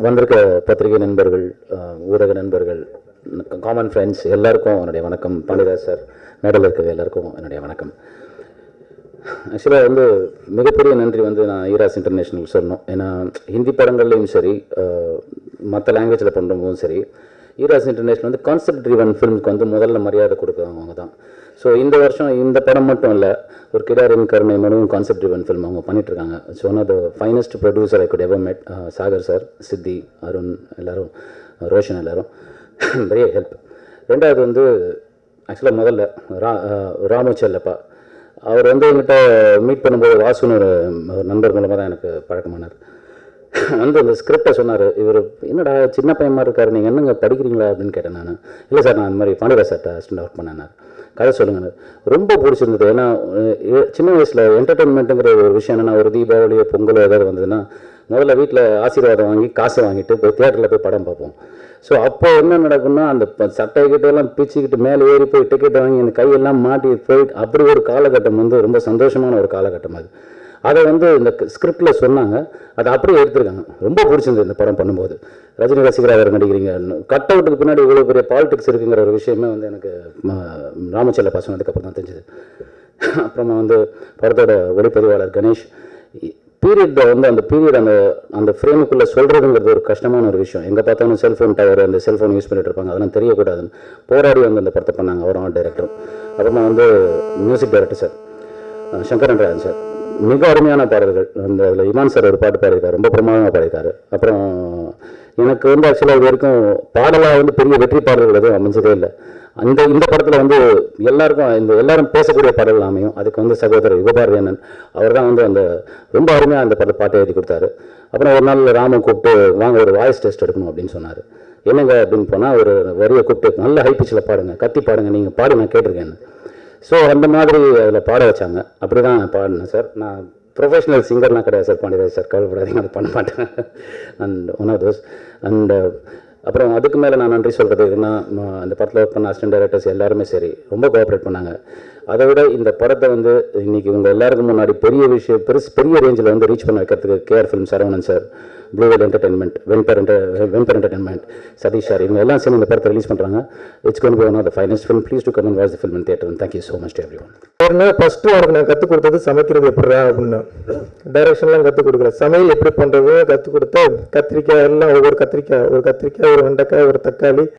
வந்திருக்க பத்திரிகை நண்பர்கள் அஹ், ஊடக நண்பர்கள் காமன் ஃப்ரெண்ட்ஸ் எல்லாருக்கும் என்னுடைய வணக்கம் பாண்டியராஜ் சார் மேடல் இருக்கிற எல்லாருக்கும் என்னுடைய வணக்கம் ஆக்சுவலாக வந்து மிகப்பெரிய நன்றி வந்து நான் ஈராஸ் இன்டர்நேஷ்னல் சொல்லணும் ஏன்னா ஹிந்தி படங்கள்லையும் சரி மற்ற லாங்குவேஜில் பண்ணுறதும் சரி ஈராஸ் இன்டர்நேஷ்னல் வந்து கான்செப்ட் ட்ரிவன் ஃபிலிம்க்கு வந்து முதல்ல மரியாதை கொடுக்குறவங்க அவங்க தான் ஸோ இந்த வருஷம் இந்த படம் மட்டும் இல்லை ஒரு கிடாரின் கருணை மனுவும் கான்செப்ட் ட்ரிவன் ஃபிலிம் அவங்க பண்ணிட்டு இருக்காங்க so one of the finest producer I could ever met Sagar sir சித்தி அருண் எல்லாரும் ரோஷன் எல்லாரும் பெரிய ஹெல்ப் ரெண்டாவது வந்து ஆக்சுவலாக முதல்ல ரா அஹ், ராமு செல்லப்பா அவர் வந்து என்கிட்ட மீட் பண்ணும்போது வாசுன்னு ஒரு ஒரு நண்பர் மூலமாக தான் எனக்கு பழக்கமானார் வந்து அந்த ஸ்கிரிப்டை சொன்னார் இவர் என்னடா சின்ன பையன் மாதிரி இருக்காரு நீங்கள் என்னங்க படிக்கிறீங்களா அப்படின்னு கேட்டேன் நான் இல்லை சார் நான் அந்த மாதிரி பாண்டியராஜ் சார்ட்ட அசிஸ்டன்ட் ஒர்க் பண்ணேன் கதை சொல்லுங்க ரொம்ப பிடிச்சிருந்தது ஏன்னா அஹ், எ- சின்ன வயசில் என்டர்டெயின்மெண்ட்டுங்கிற ஒரு விஷயம் என்னன்னா ஒரு தீபாவளியோ பொங்கலோ ஏதாவது வந்ததுன்னா முதல்ல வீட்டில் ஆசீர்வாதம் வாங்கி காசை வாங்கிட்டு போய் தியேட்டரில் போய் படம் பார்ப்போம் ஸோ அப்போ என்ன நடக்கும்னா அந்த ப- சட்டை கிட்ட எல்லாம் பிச்சுக்கிட்டு மேலே ஏறி போய் டிக்கெட் வாங்கி அந்த கையெல்லாம் மாட்டி போய் அப்படி ஒரு காலகட்டம் வந்து ரொம்ப சந்தோஷமான ஒரு காலகட்டம் அது அதை வந்து இந்த ஸ்கிரிப்டில் சொன்னாங்க அதை அப்படியே எடுத்திருக்காங்க ரொம்ப பிடிச்சிருந்தது இந்த படம் பண்ணும்போது ரஜினி ரசிகராக வேறு நடிக்கிறீங்க கட் அவுட்டுக்கு பின்னாடி இவ்வளோ பெரிய பாலிடிக்ஸ் இருக்குங்கிற ஒரு விஷயமே வந்து எனக்கு ம- ராமச்செல்லப்பா சொன்னதுக்கப்புறம் தான் தெரிஞ்சது அப்புறமா வந்து படத்தோட ஒளிப்பதிவாளர் கணேஷ் பீரியட் வந்து அந்த பீரியட் அந்த அந்த ஃப்ரேமுக்குள்ளே சொல்கிறதுங்கிறது ஒரு கஷ்டமான ஒரு விஷயம் எங்கே பார்த்தாலும் செல்ஃபோன் டவர் அந்த செல்ஃபோன் யூஸ் பண்ணிட்டு இருப்பாங்க அதெல்லாம் தெரியக்கூடாதுன்னு போராடி வந்து அந்த படத்தை பண்ணாங்க அவரும் டேரக்டரும் அப்புறமா வந்து music director sir ah Sankaran Rajan sir மிக அருமையான பாடல்கள் அந்த அதில் இமான் சார் ஒரு பாட்டு பாடியிருக்காரு ரொம்ப பிரமாதமாக பாடியிருக்காரு அப்புறம் எனக்கு வந்து ஆக்சுவலாக இது வரைக்கும் பாடலாக வந்து பெரிய வெற்றி பாடல்கள் எதுவும் அமைஞ்சதே இல்லை அந்த இந்த படத்தில் வந்து எல்லாருக்கும் இந்த எல்லாரும் பேசக்கூடிய பாடல்கள் அமையும் அதுக்கு வந்து சகோதரர் யுகபாரதியண்ணன் அவர் தான் வந்து அந்த ரொம்ப அருமையாக அந்த படத்தை பாட்டை எழுதி கொடுத்தாரு அப்புறம் ஒரு நாள் ராமன் கூப்பிட்டு வாங்க ஒரு வாய்ஸ் டெஸ்ட் எடுக்கணும் அப்படின்னு சொன்னார் என்னங்க அப்படின்னு போனால் ஒரு வரியை கூப்பிட்டு நல்ல ஹை பிச்சில் பாடுங்க கத்தி பாடுங்க நீங்கள் பாடு நான் கேட்டிருக்கேன்னு ஸோ அந்த மாதிரி அதில் பாட வச்சாங்க அப்படி தான் பாடினேன் சார் நான் ப்ரொஃபஷனல் சிங்கர்லாம் கிடையாது சார் பாண்டியராஜ் சார் கவலைப்படாதீங்க அதை பண்ண மாட்டேன் and one of those and அப்புறம் அதுக்கு மேலே நான் நன்றி சொல்கிறது என்ன ம- அந்த படத்தில் ஒர்க் பண்ண அசிஸ்டன்ட் டைரக்டர்ஸ் எல்லாருமே சரி ரொம்ப கோஆப்ரேட் பண்ணாங்க அதை விட இந்த படத்தை வந்து இன்னைக்கு உங்கள் எல்லாருக்கும் முன்னாடி பெரிய விஷயம் பெருசு பெரிய ரேஞ்சில் வந்து ரீச் பண்ண வைக்கிறதுக்கு KR film Saravanan sir blue whale entertainment வென்பர் என்டர் வென்பர் என்டர்டைன்மெண்ட் சதீஷ் சார் இவங்க எல்லாம் சேர்ந்து இந்த படத்தை ரிலீஸ் பண்ணுறாங்க it's gonna be one of the finest film please to come and watch the film in theatre thank you so much everyone ஒரு first உனக்கு நான் கற்றுக் கொடுத்தது சமைக்கிறது எப்படிடா அப்படின்னா டைரக்ஷன்லாம் கற்றுக் கொடுக்கல சமையல் எப்படி பண்ணுறது கற்றுக் கொடுத்த கத்திரிக்காய் எல்லாம் ஒவ்வொரு கத்திரிக்காய் ஒரு கத்திரிக்காய் ஒரு வெண்டைக்காய் ஒரு தக்காளி